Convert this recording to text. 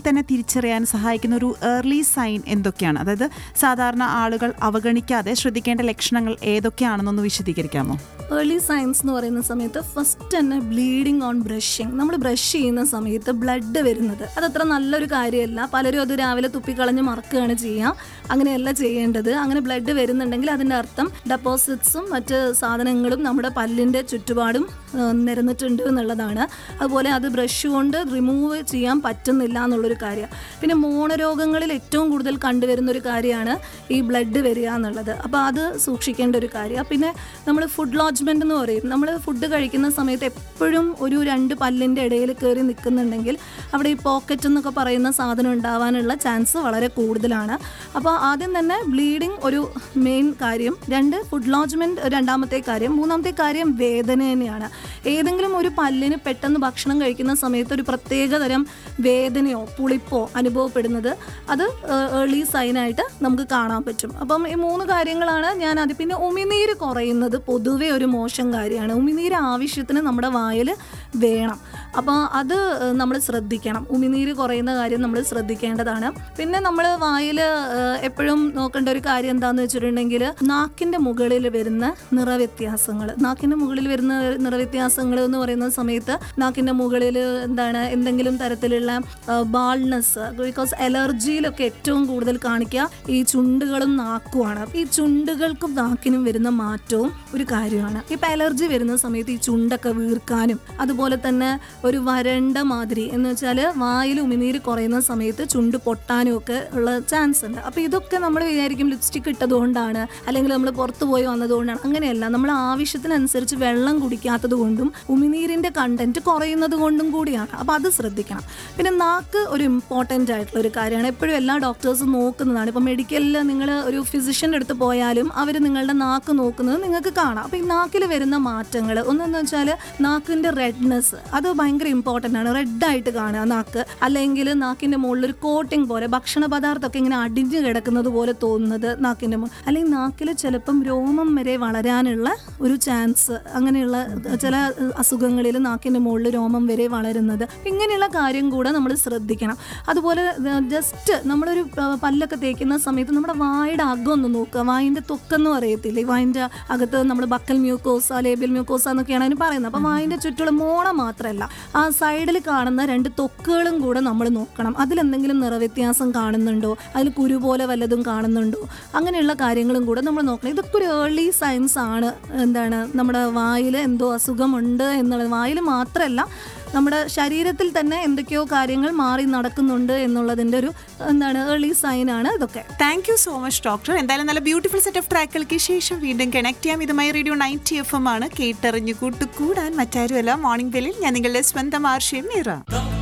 തന്നെ തിരിച്ചറിയാൻ സഹായിക്കുന്ന ഒരു ഏർലി സൈൻ എന്തൊക്കെയാണ് അതായത് സാധാരണ ആളുകൾ അവഗണിക്കാതെ ശ്രദ്ധിക്കേണ്ട ലക്ഷണങ്ങൾ ഏതൊക്കെയാണെന്നൊന്ന് വിശദീകരിക്കാമോ ഏർലി സയൻസ് എന്ന് പറയുന്ന സമയത്ത് ഫസ്റ്റ് തന്നെ ബ്ലീഡിങ് ഓൺ ബ്രഷിങ് നമ്മൾ ബ്രഷ് ചെയ്യുന്ന സമയത്ത് ബ്ലഡ് വരുന്നത് അതത്ര നല്ലൊരു കാര്യമല്ല പലരും അത് രാവിലെ തുപ്പിക്കളഞ്ഞ് മറക്കുകയാണ് ചെയ്യുക അങ്ങനെയല്ല ചെയ്യേണ്ടത് അങ്ങനെ ബ്ലഡ് വരുന്നുണ്ടെങ്കിൽ അതിൻ്റെ അർത്ഥം ഡെപ്പോസിറ്റ്സും മറ്റ് സാധനങ്ങളും നമ്മുടെ പല്ലിൻ്റെ ചുറ്റുപാടും ആ, നിരന്നിട്ടുണ്ട് എന്നുള്ളതാണ് അതുപോലെ അത് ബ്രഷ് കൊണ്ട് റിമൂവ് ചെയ്യാൻ പറ്റുന്നില്ല എന്നുള്ളൊരു കാര്യം പിന്നെ മോണരോഗങ്ങളിൽ ഏറ്റവും കൂടുതൽ കണ്ടുവരുന്ന ഒരു കാര്യമാണ് ഈ ബ്ലഡ് വരിക എന്നുള്ളത് അപ്പോൾ അത് സൂക്ഷിക്കേണ്ട ഒരു കാര്യമാണ് പിന്നെ നമ്മൾ ഫുഡ് ലോഡ്ജ്മെൻ്റ് എന്ന് പറയും നമ്മൾ ഫുഡ് കഴിക്കുന്ന സമയത്ത് എപ്പോഴും ഒരു രണ്ട് പല്ലിൻ്റെ ഇടയിൽ കയറി നിൽക്കുന്നുണ്ടെങ്കിൽ അവിടെ ഈ പോക്കറ്റ് എന്നൊക്കെ പറയുന്ന സാധനം ഉണ്ടാവാനുള്ള ചാൻസ് വളരെ കൂടുതലാണ് അപ്പോൾ ആദ്യം തന്നെ ബ്ലീഡിങ് ഒരു മെയിൻ കാര്യം രണ്ട് ഫുഡ് ലോഡ്ജ്മെൻറ്റ് രണ്ടാമത്തെ കാര്യം മൂന്നാമത്തെ കാര്യം വേദന തന്നെയാണ് ഏതെങ്കിലും ഒരു പല്ലിന് പെട്ടെന്ന് ഭക്ഷണം കഴിക്കുന്ന സമയത്ത് ഒരു പ്രത്യേക തരം വേദനയോ പുളിപ്പോ അനുഭവപ്പെടുന്നത് അത് ഏർലി സൈനായിട്ട് നമുക്ക് കാണാൻ പറ്റും അപ്പം ഈ മൂന്ന് കാര്യങ്ങളാണ് ഞാൻ അത് പിന്നെ ഉമിനീര് കുറയുന്നത് പൊതുവേ ഒരു മോശം കാര്യമാണ് ഉമിനീര് ആവശ്യത്തിന് നമ്മുടെ വായിൽ വേണം അപ്പോൾ അത് നമ്മൾ ശ്രദ്ധിക്കണം ഉമിനീര് കുറയുന്ന കാര്യം നമ്മൾ ശ്രദ്ധിക്കേണ്ടതാണ് പിന്നെ നമ്മൾ വായിൽ എപ്പോഴും നോക്കേണ്ട ഒരു കാര്യം എന്താണെന്ന് വെച്ചിട്ടുണ്ടെങ്കിൽ നാക്കിൻ്റെ മുകളിൽ വരുന്ന നിറവ്യത്യാസങ്ങൾ നാക്കിൻ്റെ മുകളിൽ വരുന്ന നിറവ്യത്യാസങ്ങൾ എന്ന് പറയുന്ന സമയത്ത് നാക്കിൻ്റെ മുകളിൽ എന്താണ് എന്തെങ്കിലും തരത്തിലുള്ള ബാൾനെസ് ബിക്കോസ് അലർജിയിലൊക്കെ ഏറ്റവും കൂടുതൽ കാണിക്കുക ഈ ചുണ്ടുകളും നാക്കുമാണ് ഈ ചുണ്ടുകൾക്കും നാക്കിനും വരുന്ന മാറ്റവും ഒരു കാര്യമാണ് ഇപ്പം അലർജി വരുന്ന സമയത്ത് ഈ ചുണ്ടൊക്കെ വീർക്കാനും അതുപോലെ തന്നെ ഒരു വരണ്ട മാതിരി എന്ന് വെച്ചാൽ വായിൽ ഉമിനീര് കുറയുന്ന സമയത്ത് ചുണ്ട് പൊട്ടാനും ഒക്കെ ഉള്ള ചാൻസ് ഉണ്ട് അപ്പോൾ ഇതൊക്കെ നമ്മൾ വിചാരിക്കും ലിപ്സ്റ്റിക് ഇട്ടതുകൊണ്ടാണ് അല്ലെങ്കിൽ നമ്മൾ പുറത്തു പോയി വന്നതുകൊണ്ടാണ് അങ്ങനെയല്ല നമ്മൾ ആവശ്യത്തിനനുസരിച്ച് വെള്ളം കുടിക്കാത്തത് കൊണ്ടും ഉമിനീരിൻ്റെ കണ്ടന്റ് കുറയുന്നത് കൊണ്ടും കൂടിയാണ് അപ്പോൾ അത് ശ്രദ്ധിക്കണം പിന്നെ നാക്ക് ഒരു ഇമ്പോർട്ടൻ്റ് ആയിട്ടുള്ള ഒരു കാര്യമാണ് എപ്പോഴും എല്ലാ ഡോക്ടേഴ്സും നോക്കുന്നതാണ് ഇപ്പോൾ മെഡിക്കലിൽ നിങ്ങൾ ഒരു ഫിസിഷ്യൻ്റെ അടുത്ത് പോയാലും അവർ നിങ്ങളുടെ നാക്ക് നോക്കുന്നത് നിങ്ങൾക്ക് കാണാം അപ്പോൾ ഈ നാക്കിൽ വരുന്ന മാറ്റങ്ങൾ ഒന്നെന്ന് വെച്ചാൽ നാക്കിൻ്റെ റെഡ്നെസ് അത് ഭയങ്കര ഇമ്പോർട്ടൻ്റ് ആണ് റെഡായിട്ട് കാണുക നാക്ക് അല്ലെങ്കിൽ നാക്കിൻ്റെ മുകളിൽ ഒരു കോട്ടിംഗ് പോലെ ഭക്ഷണ പദാർത്ഥമൊക്കെ ഇങ്ങനെ അടിഞ്ഞു കിടക്കുന്നത് പോലെ തോന്നുന്നത് നാക്കിൻ്റെ മുകളിൽ അല്ലെങ്കിൽ നാക്കിൽ ചിലപ്പം രോമം വരെ വളരാനുള്ള ഒരു ചാൻസ് അങ്ങനെയുള്ള ചില അസുഖങ്ങളിൽ നാക്കിൻ്റെ മുകളിൽ രോമം വരെ വളരുന്നത് ഇങ്ങനെയുള്ള കാര്യം കൂടെ നമ്മൾ ശ്രദ്ധിക്കണം അതുപോലെ ജസ്റ്റ് നമ്മളൊരു ആ, പല്ലൊക്കെ തേക്കുന്ന സമയത്ത് നമ്മുടെ വായുടെ അകം ഒന്ന് നോക്കുക വായിൻ്റെ തൊക്കെന്ന് പറയത്തില്ലേ വായിൻ്റെ അകത്ത് നമ്മൾ ബക്കൽ മ്യൂക്കോസ ലേബിയൽ മ്യൂക്കോസ എന്നൊക്കെയാണ് അതിന് പറയുന്നത് അപ്പോൾ വായിൻ്റെ ചുറ്റുള്ള മോണ മാത്രമല്ല ആ സൈഡിൽ കാണുന്ന രണ്ട് തൊക്കുകളും കൂടെ നമ്മൾ നോക്കണം അതിലെന്തെങ്കിലും നിറവ്യത്യാസം കാണുന്നുണ്ടോ അതിൽ കുരു പോലെ വല്ലതും കാണുന്നുണ്ടോ അങ്ങനെയുള്ള കാര്യങ്ങളും കൂടെ നമ്മൾ നോക്കണം ഇതൊക്കെ ഒരു ഏർലി സയൻസ് ആണ് എന്താണ് നമ്മുടെ വായിൽ എന്തോ അസുഖമുണ്ട് എന്നുള്ളത് വായിൽ മാത്രമല്ല നമ്മുടെ ശരീരത്തിൽ തന്നെ എന്തൊക്കെയോ കാര്യങ്ങൾ മാറി നടക്കുന്നുണ്ട് എന്നുള്ളതിൻ്റെ ഒരു എന്താണ് ഏർലി സൈനാണ് ഇതൊക്കെ thank you so much doctor എന്തായാലും നല്ല ബ്യൂട്ടിഫുൾ സെറ്റ് ഓഫ് ട്രാക്കുകൾക്ക് ശേഷം വീണ്ടും കണക്ട് ചെയ്യാം ഇതുമായി റേഡിയോ നയൻറ്റി എഫ് എം ആണ് കേട്ടറിഞ്ഞു കൂട്ടുകൂടാൻ മറ്റാരുമല്ല മോർണിംഗ് ബെല്ലിൽ ഞാൻ നിങ്ങളുടെ സ്വന്തം ആർഷയും മീറ